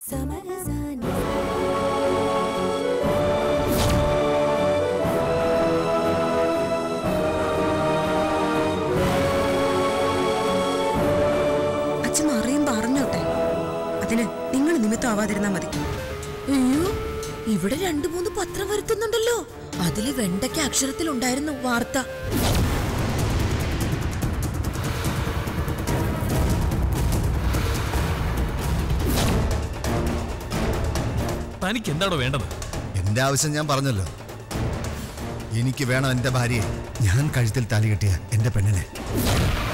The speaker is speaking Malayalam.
അച്ഛൻ അറിയുമ്പോ അറിഞ്ഞോട്ടെ അതിന് നിങ്ങൾ നിമിത്തം ആവാതിരുന്നാ മതി അയ്യോ ഇവിടെ രണ്ടു മൂന്ന് പത്രം വരുത്തുന്നുണ്ടല്ലോ അതില് വെണ്ടയ്ക്ക അക്ഷരത്തിലുണ്ടായിരുന്നു വാർത്ത തനിക്ക് എന്താണോ വേണ്ടത് എന്റെ ആവശ്യം ഞാൻ പറഞ്ഞല്ലോ എനിക്ക് വേണം എന്റെ ഭാര്യയെ ഞാൻ കഴുത്തിൽ താലി കെട്ടിയ എന്റെ പെണ്ണിനെ